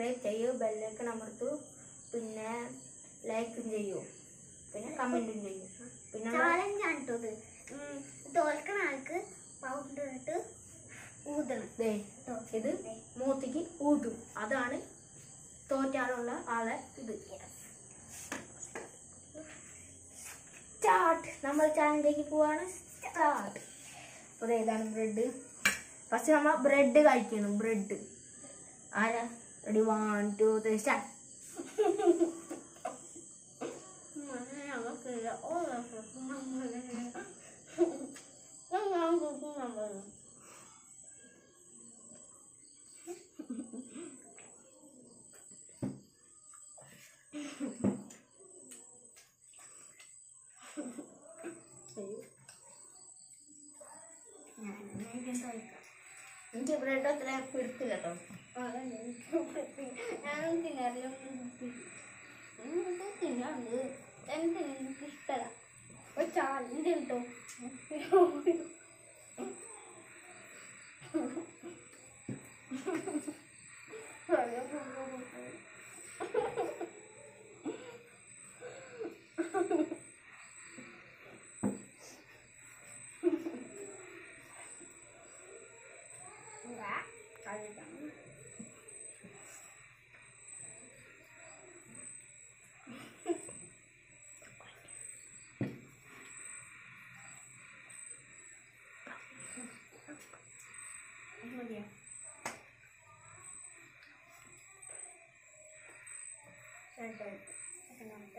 Subscribe ചെയ്യൂ bell icon അമർത്തു പിന്നെ ലൈക്കും ചെയ്യൂ പിന്നെ കമൻറ്റും ചെയ്യൂ പിന്നെ ചാലഞ്ച് ആണ് കേട്ടോ ഇത് തോൽക്കണ ആൾക്ക് പൗഡർ ഇട്ട് ഊതണം ദേ ഇത് മൂത്തിക്ക് ഊതും അതാണ് തോറ്റാലുള്ള ആളെ ഇത് സ്റ്റാർട്ട് നമ്മൾ ചാനലിലേക്ക് പോവാണ് സ്റ്റാർട്ട് അപ്പോൾ ദേ ഇതാണ് ബ്രെഡ് ഫസ്റ്റ് നമ്മൾ ബ്രെഡ് കഴിക്കണം ബ്രെഡ് ആരാ ready one two three start എനിക്ക് ബ്രെഡ് അത്ര പിടിക്കില്ല കേട്ടോ തിന്നാണ്ട് എനിക്ക് എനിക്കിഷ്ടല്ല ഒരു ചാലഞ്ച് കിട്ടും മതിയോ രണ്ടാമത്തെ രണ്ടാമത്തെ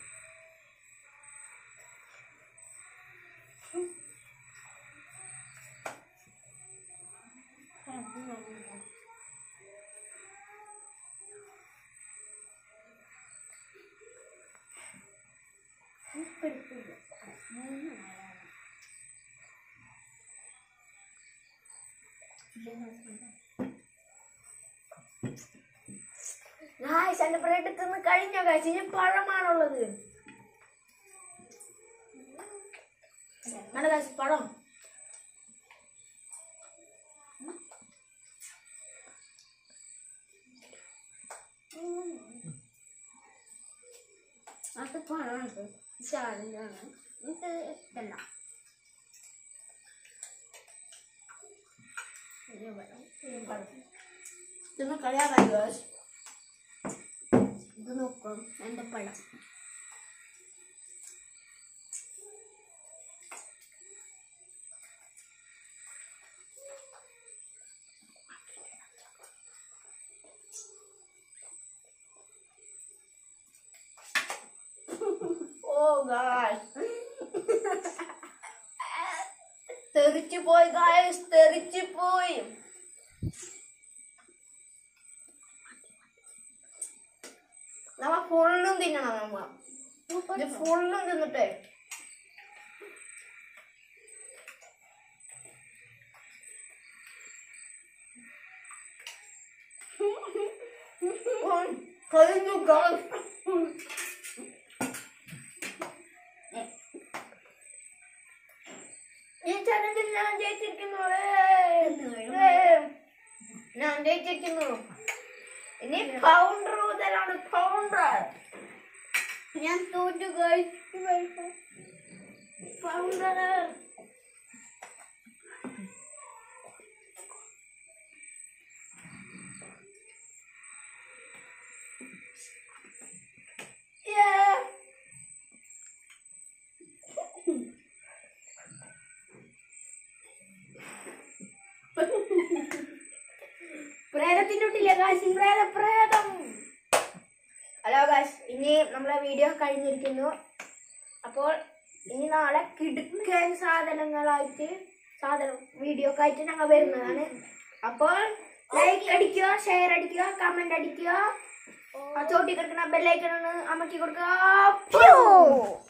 ഉപ്പിടിപ്പില്ല മൂന്ന് നേരമാണ് ഗായ്സ് എന്റെ ബ്രെഡ് തിന്ന് കഴിഞ്ഞോ ഗായ്സ് ഇനി പഴമാണുള്ളത് വേണ്ട ഗായ്സ് പഴം അത് പഴമുണ്ട് ചാലഞ്ചാണ് എനിക്ക് ഇഷ്ടമല്ല ഇത് പഴം, ഇത് പഴം. തിന്ന് കഴിയാറായി ഗായ്സ് ഇത് നോക്കും എൻ്റെ പഴം ഓ ഗായ്സ് തെറിച്ചു പോയി ഗായ്സ് തെറിച്ചു പോയി നമ്മ ഫുള്ളും തിന്നണം നമ്മ ഇത് ഫുള്ളും തിന്നിട്ടേ ഉം, കഴിഞ്ഞു ഗായ്സ് ഈ ചലഞ്ചിൽ ഞാൻ ജയിച്ചിരിക്കുന്നു ഏയ്. ഏയ്. ഞാൻ ജയിച്ചിരിക്കുന്നു ഇനി പൗണ്ടർ മുതലാണ് പൗണ്ടർ ഞാൻ തോറ്റു കഴിച്ചു പൗണ്ടർ Yeah. പ്രേതത്തിന്റെ ഉള്ളിലെ കാശി പ്രേത പ്രേതം ഹലോ കാശ് ഇനി നമ്മളെ വീഡിയോ കഴിഞ്ഞിരിക്കുന്നു അപ്പോൾ ഇനി നാളെ കിടുക്കൻ സാധനങ്ങളായിട്ട് സാധനം വീഡിയോ ഒക്കെ ആയിട്ട് ഞങ്ങൾ വരുന്നതാണ് അപ്പോൾ ലൈക്ക് അടിക്കുക ഷെയർ അടിക്കുക കമന്റ് അടിക്കുക ആ ചോട്ടി കിടക്കുന്ന ബെല്ലൈക്കൺ ഒന്ന് അമക്കി കൊടുക്കുക